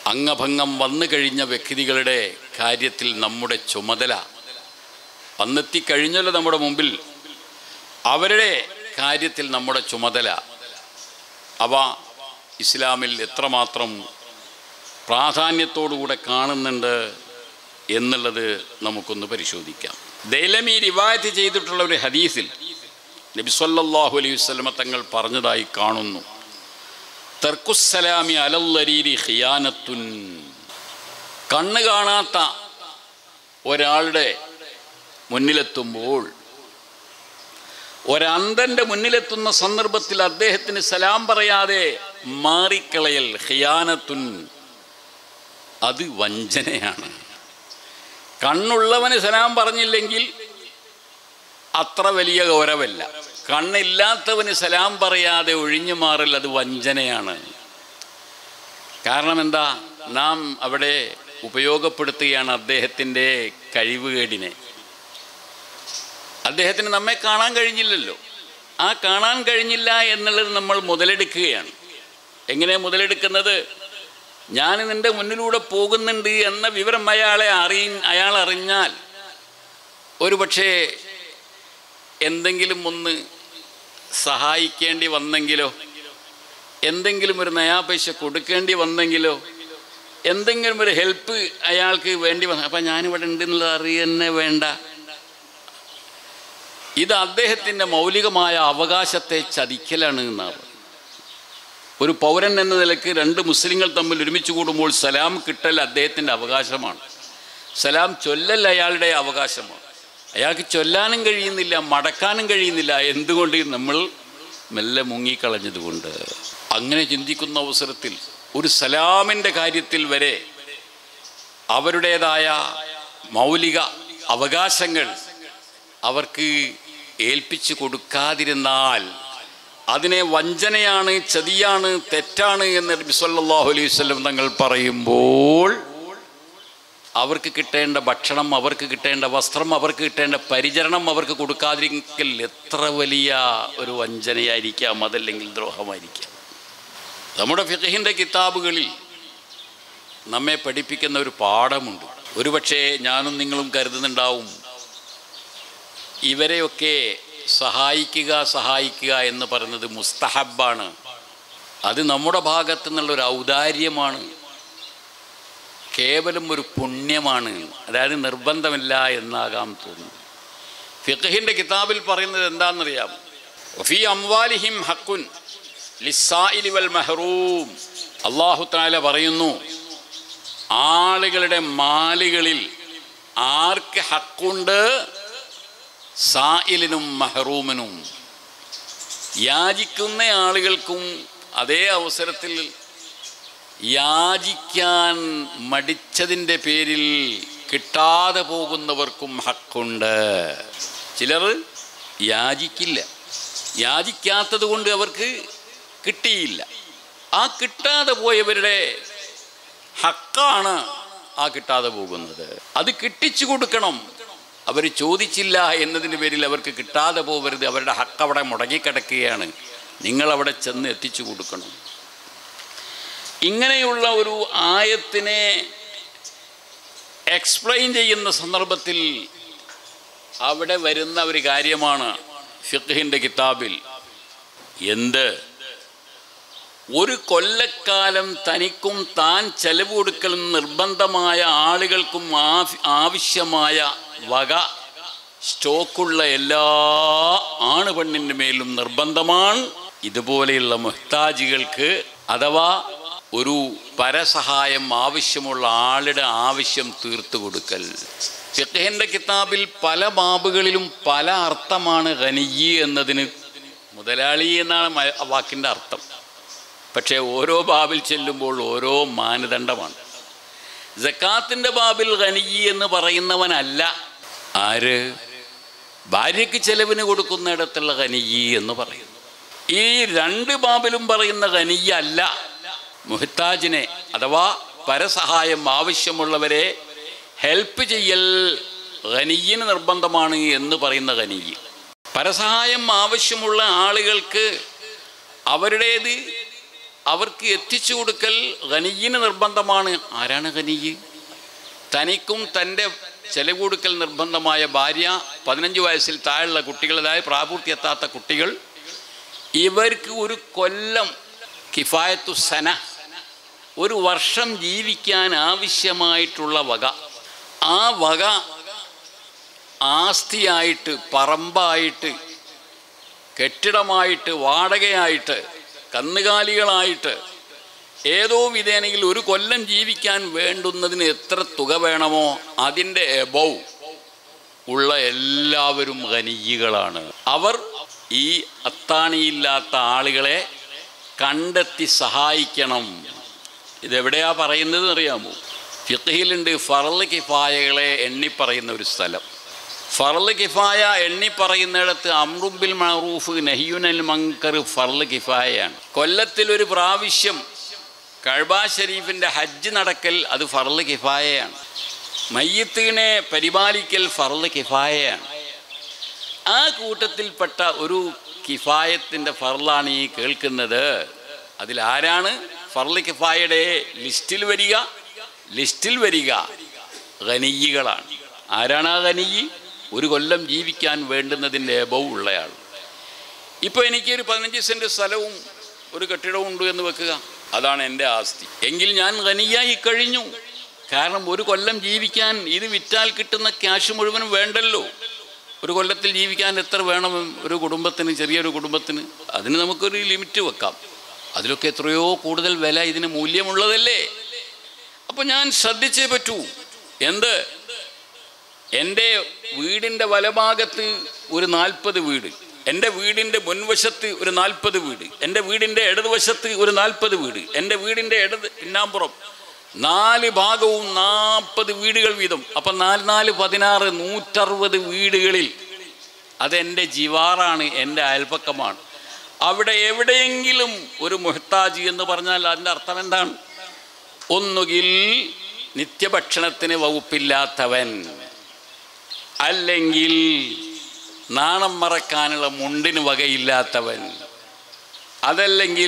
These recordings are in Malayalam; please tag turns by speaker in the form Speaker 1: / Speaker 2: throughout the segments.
Speaker 1: അംഗഭംഗം വന്നു കഴിഞ്ഞ വ്യക്തികളുടെ കാര്യത്തിൽ നമ്മുടെ ചുമതല വന്നെത്തിക്കഴിഞ്ഞല്ലോ നമ്മുടെ മുമ്പിൽ അവരുടെ കാര്യത്തിൽ നമ്മുടെ ചുമതല അവ ഇസ്ലാമിൽ എത്രമാത്രം പ്രാധാന്യത്തോടുകൂടെ കാണുന്നുണ്ട് എന്നുള്ളത് നമുക്കൊന്ന് പരിശോധിക്കാം ദൈലമി റിവായത്ത് ചെയ്തിട്ടുള്ള ഒരു ഹദീസിൽ നബി സല്ലല്ലാഹു അലൈഹി വസല്ലമ തങ്ങൾ പറഞ്ഞതായി കാണുന്നു തർക്കുസലാമി അലല്ലരീരി ഖിയാനത്തുൻ കണ്ണ് കാണാത്ത ഒരാളുടെ മുന്നിലെത്തുമ്പോൾ ഒരന്തൻ്റെ മുന്നിലെത്തുന്ന സന്ദർഭത്തിൽ അദ്ദേഹത്തിന് സലാം പറയാതെ മാറിക്കളയൽ ഖിയാനത്തുൻ അത് വഞ്ചനയാണ് കണ്ണുള്ളവന് സലാം പറഞ്ഞില്ലെങ്കിൽ അത്ര വലിയ ഗൗരവല്ല കണ്ണില്ലാത്തവന് സലാം പറയാതെ ഒഴിഞ്ഞു മാറൽ അത് വഞ്ചനയാണ് കാരണം എന്താ നാം അവിടെ ഉപയോഗപ്പെടുത്തുകയാണ് അദ്ദേഹത്തിൻ്റെ കഴിവുകേടിനെ അദ്ദേഹത്തിന് നമ്മെ കാണാൻ കഴിഞ്ഞില്ലല്ലോ ആ കാണാൻ കഴിഞ്ഞില്ല എന്നുള്ളത് നമ്മൾ മുതലെടുക്കുകയാണ് എങ്ങനെ മുതലെടുക്കുന്നത് ഞാൻ നിൻ്റെ മുന്നിലൂടെ പോകുന്നുണ്ട് എന്ന വിവരം അയാളെ അറി അയാൾ അറിഞ്ഞാൽ ഒരു പക്ഷേ എന്തെങ്കിലും ഒന്ന് സഹായിക്കേണ്ടി വന്നെങ്കിലോ എന്തെങ്കിലും ഒരു നയാ പൈസ കൊടുക്കേണ്ടി വന്നെങ്കിലോ എന്തെങ്കിലും ഒരു ഹെൽപ്പ് അയാൾക്ക് വേണ്ടി വന്ന അപ്പം ഞാനിവിടെ ഉണ്ട് എന്നുള്ളത് അറിയുന്നേ വേണ്ട ഇത് അദ്ദേഹത്തിൻ്റെ മൗലികമായ അവകാശത്തെ ചതിക്കലാണ് എന്നാണ് ഒരു പൗരൻ എന്ന നിലയ്ക്ക് രണ്ട് മുസ്ലിങ്ങൾ തമ്മിൽ ഒരുമിച്ച് കൂടുമ്പോൾ സലാം കിട്ടൽ അദ്ദേഹത്തിൻ്റെ അവകാശമാണ് സലാം ചൊല്ലൽ അയാളുടെ അവകാശമാണ് അയാൾക്ക് ചൊല്ലാനും കഴിയുന്നില്ല മടക്കാനും കഴിയുന്നില്ല എന്തുകൊണ്ട് നമ്മൾ മെല്ലെ മുങ്ങിക്കളഞ്ഞതുകൊണ്ട് അങ്ങനെ ചിന്തിക്കുന്ന അവസരത്തിൽ ഒരു സലാമിൻ്റെ കാര്യത്തിൽ വരെ അവരുടേതായ മൗലിക അവകാശങ്ങൾ അവർക്ക് ഏൽപ്പിച്ചു കൊടുക്കാതിരുന്നാൽ അതിനെ വഞ്ചനയാണ് ചതിയാണ് തെറ്റാണ് എന്ന് നബി സല്ലല്ലാഹു അലൈഹി വസല്ലം തങ്ങൾ പറയുമ്പോൾ അവർക്ക് കിട്ടേണ്ട ഭക്ഷണം അവർക്ക് കിട്ടേണ്ട വസ്ത്രം അവർക്ക് കിട്ടേണ്ട പരിചരണം അവർക്ക് കൊടുക്കാതിരിക്കൽ എത്ര വലിയ ഒരു വഞ്ചനയായിരിക്കാം അതല്ലെങ്കിൽ ദ്രോഹമായിരിക്കാം നമ്മുടെ ഫിഖഹിൻ്റെ കിതാബുകളിൽ നമ്മെ പഠിപ്പിക്കുന്ന ഒരു പാഠമുണ്ട് ഒരുപക്ഷെ ഞാനും നിങ്ങളും കരുതുന്നുണ്ടാവും ഇവരെയൊക്കെ സഹായിക്കുക സഹായിക്കുക എന്ന് പറയുന്നത് മുസ്തഹബാണ് അത് നമ്മുടെ ഭാഗത്തു നിന്നുള്ളൊരു ഔദാര്യമാണ് കേവലം ഒരു പുണ്യമാണ് അതായത് നിർബന്ധമില്ല എന്നാകാം തോന്നുന്നു ഫിഖഹിൻ്റെ കിതാബിൽ പറയുന്നത് എന്താണെന്നറിയാം ഫി അംവാലിഹിം ഹക്കുൻ ലിസായിലി വൽ മെഹറൂം അള്ളാഹു താല പറയുന്നു ആളുകളുടെ മാലുകളിൽ ആർക്ക് ഹക്കുണ്ട് സായിലിനും മഹറൂമിനും യാചിക്കുന്ന ആളുകൾക്കും അതേ അവസരത്തിൽ യാചിക്കാൻ മടിച്ചതിൻ്റെ പേരിൽ കിട്ടാതെ പോകുന്നവർക്കും ഹക്കുണ്ട് ചിലർ യാചിക്കില്ല യാചിക്കാത്തത് കൊണ്ട് അവർക്ക് കിട്ടിയില്ല ആ കിട്ടാതെ പോയവരുടെ ഹക്കാണ് ആ കിട്ടാതെ പോകുന്നത് അത് കിട്ടിച്ചു കൊടുക്കണം അവർ ചോദിച്ചില്ല എന്നതിൻ്റെ പേരിൽ അവർക്ക് കിട്ടാതെ പോകരുത് അവരുടെ ഹക്ക് അവിടെ മുടങ്ങിക്കിടക്കുകയാണ് നിങ്ങളവിടെ ചെന്ന് എത്തിച്ചു കൊടുക്കണം ഇങ്ങനെയുള്ള ഒരു ആയത്തിനെ എക്സ്പ്ലെയിൻ ചെയ്യുന്ന സന്ദർഭത്തിൽ അവിടെ വരുന്ന ഒരു കാര്യമാണ് ഫിഖിൻ്റെ കിതാബിൽ എന്ത് ഒരു കൊല്ലക്കാലം തനിക്കും താൻ ചെലവ് കൊടുക്കൽ നിർബന്ധമായ ആളുകൾക്കും ആവ- ആവശ്യമായ വക സ്റ്റോക്കുള്ള എല്ലാ ആണ് പെണ്ണിൻ്റെ മേലും നിർബന്ധമാണ് ഇതുപോലെയുള്ള മുഹ്താജികൾക്ക് അഥവാ ഒരു പരസഹായം ആവശ്യമുള്ള ആളുടെ ആവശ്യം തീർത്തു കൊടുക്കൽ ഫിഖഹിൻ്റെ കിതാബിൽ പല ബാബുകളിലും പല അർത്ഥമാണ് ഖനിയി എന്നതിന് മുതലാളി എന്നാണ് മ- ആ വാക്കിൻ്റെ അർത്ഥം പക്ഷേ ഓരോ ബാബിൽ ചെല്ലുമ്പോൾ ഓരോ മാനദണ്ഡമാണ് ജക്കാത്തിൻ്റെ ബാബിൽ ഖനിയി എന്ന് പറയുന്നവനല്ല ആര് ഭാര്യയ്ക്ക് ചെലവിന് കൊടുക്കുന്നിടത്തുള്ള ഖനിയി എന്ന് പറയുന്നു ഈ രണ്ട് ബാബിലും പറയുന്ന ഖനിയ അല്ല മുഹ്താജിനെ അഥവാ പരസഹായം ആവശ്യമുള്ളവരെ ഹെൽപ്പ് ചെയ്യൽ ഖനിയിന് നിർബന്ധമാണ് എന്ന് പറയുന്ന ഖനിയി പരസഹായം ആവശ്യമുള്ള ആളുകൾക്ക് അവരുടേത് അവർക്ക് എത്തിച്ചു കൊടുക്കൽ ഖനിയിന് നിർബന്ധമാണ് ആരാണ് ഖനിയ് തനിക്കും തൻ്റെ ചെലവ് കൊടുക്കൽ നിർബന്ധമായ ഭാര്യ പതിനഞ്ച് വയസ്സിൽ താഴെയുള്ള കുട്ടികൾ അതായത് പ്രാപൂർത്തിയെത്താത്ത കുട്ടികൾ ഇവർക്ക് ഒരു കൊല്ലം കിഫായത്തു സന ഒരു വർഷം ജീവിക്കാൻ ആവശ്യമായിട്ടുള്ള വക ആ വക ആസ്തിയായിട്ട് പറമ്പായിട്ട് കെട്ടിടമായിട്ട് വാടകയായിട്ട് കന്നുകാലികളായിട്ട് ഏതോ വിധേനയിൽ ഒരു കൊല്ലം ജീവിക്കാൻ വേണ്ടുന്നതിന് എത്ര തുക വേണമോ അതിൻ്റെ എബവ് ഉള്ള എല്ലാവരും ഖനിയികളാണ് അവർ ഈ അത്താണിയില്ലാത്ത ആളുകളെ കണ്ടെത്തി സഹായിക്കണം ഇതെവിടെയാ പറയുന്നത് അറിയാമോ ഫിഖിലുണ്ട് ഫറല് കിഫായകളെ എണ്ണി പറയുന്ന ഒരു സ്ഥലം ഫറല് കിഫായ എണ്ണി പറയുന്നിടത്ത് അമ്രുബിൽ മറൂഫ് നഹിയുനൽ മങ്കർ ഫറല് കിഫായയാണ് കൊല്ലത്തിൽ ഒരു പ്രാവശ്യം കഴബാ ഷരീഫിൻ്റെ ഹജ്ജ് നടക്കൽ അത് ഫറല് കിഫായയാണ് മയ്യത്തിനെ പരിപാലിക്കൽ ഫറല് കിഫായയാണ് ആ കൂട്ടത്തിൽപ്പെട്ട ഒരു കിഫായത്തിൻ്റെ ഫറലാണ് ഈ കേൾക്കുന്നത് അതിലാരാണ് ഫർള് കിഫായയുടെ ലിസ്റ്റിൽ വരിക ലിസ്റ്റിൽ വരിക ഖനിയികളാണ് ആരാണ് ആ ഖനിയി ഒരു കൊല്ലം ജീവിക്കാൻ വേണ്ടുന്നതിൻ്റെ എബവ് ഉള്ളയാൾ ഇപ്പോൾ എനിക്കൊരു പതിനഞ്ച് സെൻറ്റ് സ്ഥലവും ഒരു കെട്ടിടവും ഉണ്ട് എന്ന് വെക്കുക അതാണ് എൻ്റെ ആസ്തി എങ്കിൽ ഞാൻ ഖനിയായി കഴിഞ്ഞു കാരണം ഒരു കൊല്ലം ജീവിക്കാൻ ഇത് വിറ്റാൽ കിട്ടുന്ന ക്യാഷ് മുഴുവനും വേണ്ടല്ലോ ഒരു കൊല്ലത്തിൽ ജീവിക്കാൻ എത്ര വേണം ഒരു കുടുംബത്തിന് ചെറിയൊരു കുടുംബത്തിന് അതിന് നമുക്കൊരു ലിമിറ്റ് വെക്കാം അതിലൊക്കെ എത്രയോ കൂടുതൽ വില ഇതിന് മൂല്യമുള്ളതല്ലേ അപ്പോൾ ഞാൻ ശ്രദ്ധിച്ചേ പറ്റൂ എന്ത് എൻ്റെ വീടിൻ്റെ വലഭാഗത്ത് ഒരു നാൽപ്പത് വീട് എൻ്റെ വീടിൻ്റെ മുൻവശത്ത് ഒരു നാൽപ്പത് വീട് എൻ്റെ വീടിൻ്റെ ഇടതുവശത്ത് ഒരു നാൽപ്പത് വീട് എൻ്റെ വീടിൻ്റെ ഇടത് പിന്നാമ്പുറം നാല് ഭാഗവും നാൽപ്പത് വീടുകൾ വീതം അപ്പം നാല് നാല് പതിനാറ് നൂറ്ററുപത് വീടുകളിൽ അതെൻ്റെ ജിവാറാണ് എൻ്റെ അയൽപ്പക്കമാണ് അവിടെ എവിടെയെങ്കിലും ഒരു മുഹത്താജ് എന്ന് പറഞ്ഞാൽ അതിൻ്റെ അർത്ഥം എന്താണ് ഒന്നുകിൽ നിത്യഭക്ഷണത്തിന് വകുപ്പില്ലാത്തവൻ അല്ലെങ്കിൽ നാണം മറക്കാനുള്ള മുണ്ടിന് വകയില്ലാത്തവൻ അതല്ലെങ്കിൽ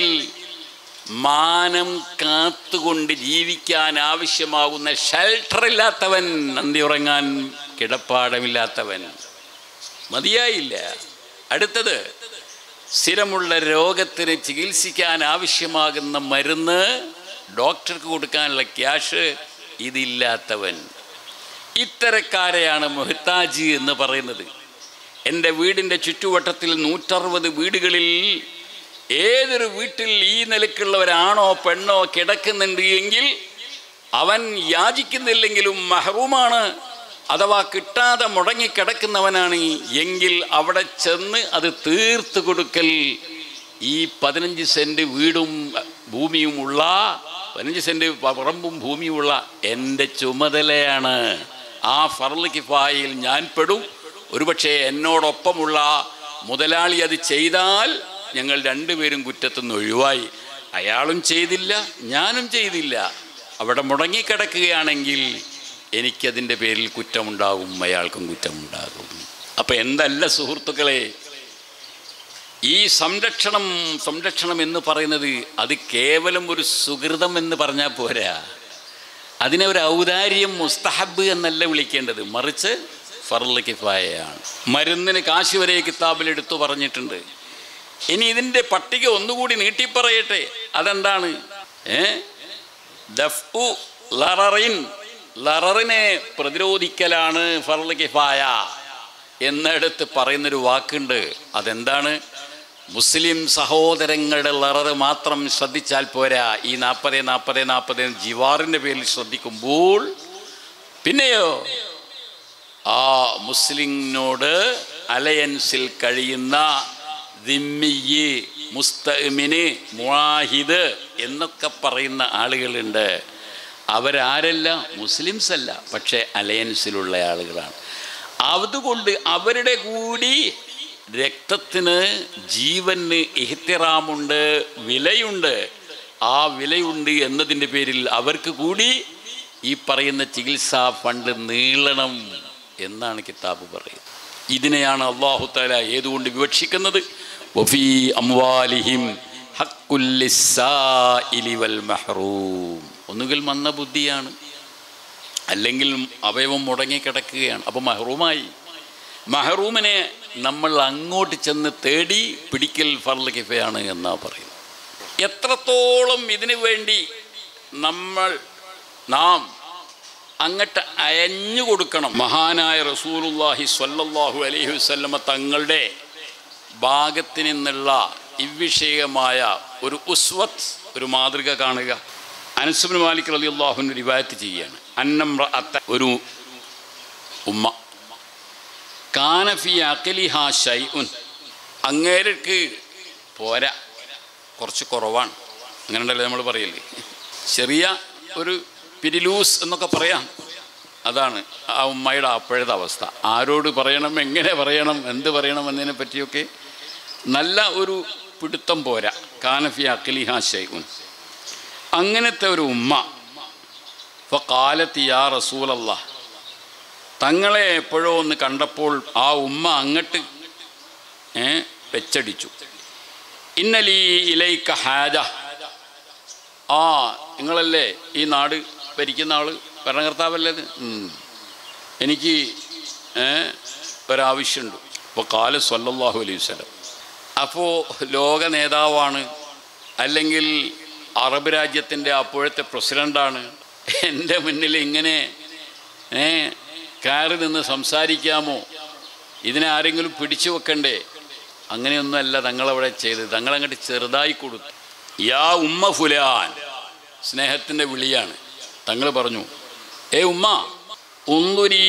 Speaker 1: മാനം കാത്തുകൊണ്ട് ജീവിക്കാൻ ആവശ്യമാകുന്ന ഷെൽട്ടറില്ലാത്തവൻ നന്ദി ഉറങ്ങാൻ കിടപ്പാടമില്ലാത്തവൻ മതിയായില്ല അടുത്തത് സ്ഥിരമുള്ള രോഗത്തിന് ചികിത്സിക്കാൻ ആവശ്യമാകുന്ന മരുന്ന് ഡോക്ടർക്ക് കൊടുക്കാനുള്ള ക്യാഷ് ഇതില്ലാത്തവൻ ഇത്തരക്കാരെയാണ് മുഹത്താജ് എന്ന് പറയുന്നത് എൻ്റെ വീടിൻ്റെ ചുറ്റുവട്ടത്തിൽ നൂറ്ററുപത് വീടുകളിൽ ഏതൊരു വീട്ടിൽ ഈ നിലക്കുള്ളവരാണോ പെണ്ണോ കിടക്കുന്നുണ്ട് എങ്കിൽ അവൻ യാചിക്കുന്നില്ലെങ്കിലും മഹറൂമാണ് അഥവാ കിട്ടാതെ മുടങ്ങിക്കിടക്കുന്നവനാണ് എങ്കിൽ അവിടെ ചെന്ന് അത് തീർത്ത് കൊടുക്കൽ ഈ പതിനഞ്ച് സെൻറ്റ് വീടും ഭൂമിയുമുള്ള പതിനഞ്ച് സെൻറ്റ് പറമ്പും ഭൂമിയുമുള്ള എൻ്റെ ചുമതലയാണ് ആ ഫർള് കിഫായിൽ ഞാൻ പെടും ഒരുപക്ഷെ എന്നോടൊപ്പമുള്ള മുതലാളി അത് ചെയ്താൽ ഞങ്ങൾ രണ്ടുപേരും കുറ്റത്തുനിന്ന് ഒഴിവായി അയാളും ചെയ്തില്ല ഞാനും ചെയ്തില്ല അവിടെ മുടങ്ങിക്കിടക്കുകയാണെങ്കിൽ എനിക്കതിൻ്റെ പേരിൽ കുറ്റമുണ്ടാകും അയാൾക്കും കുറ്റമുണ്ടാകും അപ്പം എന്തല്ല സുഹൃത്തുക്കളെ ഈ സംരക്ഷണം സംരക്ഷണം എന്ന് പറയുന്നത് അത് കേവലം ഒരു സുഹൃതം എന്ന് പറഞ്ഞാൽ പോരാ അതിനെ ഒരു ഔദാര്യം മുസ്തഹബ് എന്നല്ല വിളിക്കേണ്ടത് മറിച്ച് ഫർള് കിഫായയാണ് മരുന്നിന് കാശ് വരെ കിതാബിൽ എടുത്തു പറഞ്ഞിട്ടുണ്ട് ഇനി ഇതിൻ്റെ പട്ടിക ഒന്നുകൂടി നീട്ടിപ്പറയട്ടെ അതെന്താണ് ഏ ദഫ്ഉ ലററിൻ ലററിനെ പ്രതിരോധിക്കലാണ് ഫർള് കിഫായ എന്നിടത്ത് പറയുന്നൊരു വാക്കുണ്ട് അതെന്താണ് മുസ്ലിം സഹോദരങ്ങളുടെ ലററ് മാത്രം ശ്രദ്ധിച്ചാൽ പോരാ ഈ നാൽപ്പത് നാൽപ്പത് നാൽപ്പത് ജിവാറിൻ്റെ പേരിൽ ശ്രദ്ധിക്കുമ്പോൾ പിന്നെയോ ആ മുസ്ലിങ്ങിനോട് അലയൻസിൽ കഴിയുന്ന ദിമ്മിയ് മുസ്തമിന് മുവാഹിദ് എന്നൊക്കെ പറയുന്ന ആളുകളുണ്ട് അവരാരല്ല മുസ്ലിംസ് അല്ല പക്ഷേ അലയൻസിലുള്ള ആളുകളാണ് അതുകൊണ്ട് അവരുടെ കൂടി രക്തത്തിന് ജീവന് ഇഹ്തിറാമുണ്ട് വിലയുണ്ട് ആ വിലയുണ്ട് എന്നതിൻ്റെ പേരിൽ അവർക്ക് കൂടി ഈ പറയുന്ന ചികിത്സാ ഫണ്ട് നീളണം എന്നാണ് കിതാബ് പറയുന്നത് ഇതിനെയാണ് അള്ളാഹു താല ഏതുകൊണ്ട് വിവക്ഷിക്കുന്നത് വഫീ അംവാലിഹിം ഹക്കുല്ലിസ്സാഇലി വൽ മഹ്റൂം ഒന്നുകിൽ മന്ദബുദ്ധിയാണ് അല്ലെങ്കിൽ അവയവം മുടങ്ങിക്കിടക്കുകയാണ് അപ്പോൾ മഹ്റൂമായി മഹ്റൂമിനെ നമ്മൾ അങ്ങോട്ട് ചെന്ന് തേടി പിടിക്കൽ ഫർള് കിഫയാണ് എന്നാ പറയുന്നത് എത്രത്തോളം ഇതിനു വേണ്ടി നമ്മൾ നാം അങ്ങട്ട് അയഞ്ഞു കൊടുക്കണം മഹാനായ റസൂലുല്ലാഹി സ്വല്ലല്ലാഹു അലൈഹി വസല്ലമ തങ്ങളുടെ ഭാഗത്ത് നിന്നുള്ള ഇവിഷയമായ ഒരു ഉസ്വത്ത് ഒരു മാതൃക കാണുക അനസുബിൻ മാലിക് റലി അള്ളാഹുവിന് റിവായത്ത് ചെയ്യുകയാണ് അന്നമ്ര അത്ത ഒരു ഉമ്മ കാനഫി അഖലിഹ ഷൈഉൻ അങ്ങേർക്ക് പോരാ കുറച്ച് കുറവാണ് അങ്ങനെ ഉണ്ടല്ലേ നമ്മൾ പറയില്ലേ ചെറിയ ഒരു പിരിലൂസ് എന്നൊക്കെ പറയാം അതാണ് ആ ഉമ്മയുടെ അപ്പോഴത്തെ അവസ്ഥ ആരോട് പറയണം എങ്ങനെ പറയണം എന്ത് പറയണം എന്നതിനെ പറ്റിയൊക്കെ നല്ല ഒരു പിടുത്തം പോരാ കാനഫി അഖലിഹ ഷൈഉൻ അങ്ങനത്തെ ഒരു ഉമ്മ ഇപ്പോൾ കാലത്ത് യാ റസൂലല്ല തങ്ങളെ എപ്പോഴോ ഒന്ന് കണ്ടപ്പോൾ ആ ഉമ്മ അങ്ങട്ട് ഏ വെച്ചടിച്ചു ഇന്നലീ ഇലൈക്ക ഹാജ ആ നിങ്ങളല്ലേ ഈ നാട് ഭരിക്കുന്ന ആള് ഭരണകർത്താവല്ലേ ഇത്? ഉം. എനിക്ക് ഏ, ഒരാവശ്യമുണ്ട് അപ്പോൾ കാല സല്ലല്ലാഹു അലൈഹി വസല്ലം അപ്പോൾ ലോക നേതാവാണ് അല്ലെങ്കിൽ അറബ് രാജ്യത്തിൻ്റെ അപ്പോഴത്തെ പ്രസിഡൻ്റാണ് എൻ്റെ മുന്നിൽ ഇങ്ങനെ ഏ കയറി നിന്ന് സംസാരിക്കാമോ ഇതിനെ ആരെങ്കിലും പിടിച്ചു വെക്കണ്ടേ അങ്ങനെയൊന്നുമല്ല തങ്ങളവിടെ ചെയ്തത് തങ്ങളങ്ങോട്ട് ചെറുതായി കൊടുത്തു യാ ഉമ്മ ഫുലാൻ സ്നേഹത്തിൻ്റെ വിളിയാണ് തങ്ങൾ പറഞ്ഞു ഏ ഉമ്മ ഉന്തുരീ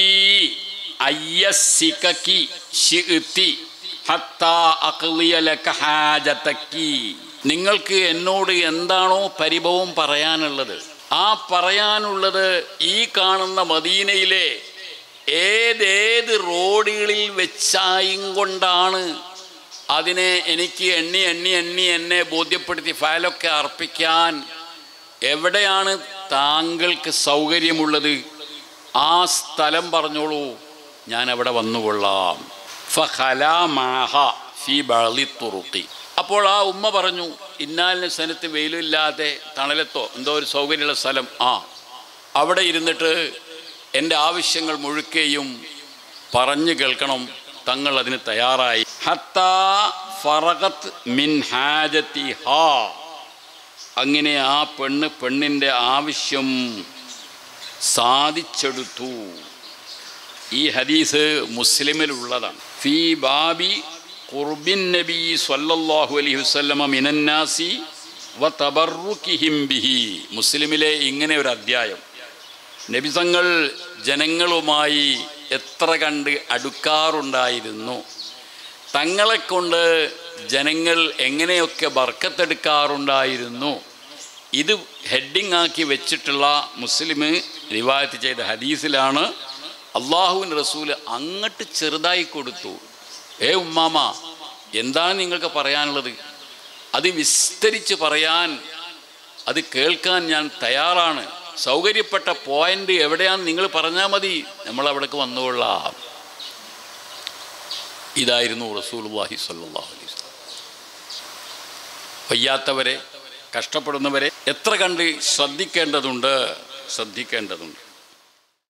Speaker 1: അയ്യസികി ശിഇത്തി ഹത്താ അഖ്ലിയ ലക ഹാജതക്കി നിങ്ങൾക്ക് എന്നോട് എന്താണോ പരിഭവം പറയാനുള്ളത് ആ പറയാനുള്ളത് ഈ കാണുന്ന മദീനയിലെ ഏതേത് റോഡുകളിൽ വെച്ചായും കൊണ്ടാണ് അതിനെ എനിക്ക് എണ്ണി എണ്ണി എണ്ണി എന്നെ ബോധ്യപ്പെടുത്തി ഫയലൊക്കെ അർപ്പിക്കാൻ എവിടെയാണ് താങ്കൾക്ക് സൗകര്യമുള്ളത് ആ സ്ഥലം പറഞ്ഞോളൂ ഞാൻ അവിടെ വന്നുകൊള്ളാം ഫഖലാ മാഹ ഫി ബഅളി തുറുഖി അപ്പോൾ ആ ഉമ്മ പറഞ്ഞു ഇന്നാലിന് സ്ഥലത്ത് വെയിലില്ലാതെ തണലത്തോ എന്തോ ഒരു സൗകര്യമുള്ള സ്ഥലം ആ അവിടെ ഇരുന്നിട്ട് എൻ്റെ ആവശ്യങ്ങൾ മുഴുക്കുകയും പറഞ്ഞു കേൾക്കണം തങ്ങൾ അതിന് തയ്യാറായി ഹത്താ ഫറഗത്ത് മിൻ ഹാജത്തി ഹാ അങ്ങനെ ആ പെണ്ണ് പെണ്ണിൻ്റെ ആവശ്യം സാധിച്ചെടുത്തു ഈ ഹദീസ് മുസ്ലിമിലുള്ളതാണ് ഫി ബാബി ഖുർബിൻ നബി സല്ലല്ലാഹു അലൈഹി വസല്ലമ മിനന്നാസി വ തബറുക്കിഹിം ബിഹി മുസ്ലിമിലെ ഇങ്ങനെ ഒരു അധ്യായം നബിതങ്ങൾ ജനങ്ങളുമായി എത്ര കണ്ട് അടുക്കാറുണ്ടായിരുന്നു തങ്ങളെ കൊണ്ട് ജനങ്ങൾ എങ്ങനെയൊക്കെ ബർക്കത്തെടുക്കാറുണ്ടായിരുന്നു ഇത് ഹെഡിങ് ആക്കി വെച്ചിട്ടുള്ള മുസ്ലിം റിവായത്ത് ചെയ്ത ഹദീസിലാണ് അള്ളാഹുവിൻ റസൂൽ അങ്ങോട്ട് ചെറുതായി കൊടുത്തു ഏ ഉമ്മാമ എന്താണ് നിങ്ങൾക്ക് പറയാനുള്ളത് അത് വിസ്തരിച്ച് പറയാൻ അത് കേൾക്കാൻ ഞാൻ തയ്യാറാണ് സൗകര്യപ്പെട്ട പോയിന്റ് എവിടെയാണെന്ന് നിങ്ങൾ പറഞ്ഞാൽ മതി നമ്മൾ അവിടേക്ക് വന്നുകൊള്ളാം ഇതായിരുന്നു റസൂലുള്ളാഹി സ്വല്ലല്ലാഹു അലൈഹി വസല്ലം വയ്യാത്തവരെ കഷ്ടപ്പെടുന്നവരെ എത്ര കണ്ട് ശ്രദ്ധിക്കേണ്ടതുണ്ട് ശ്രദ്ധിക്കേണ്ടതുണ്ട്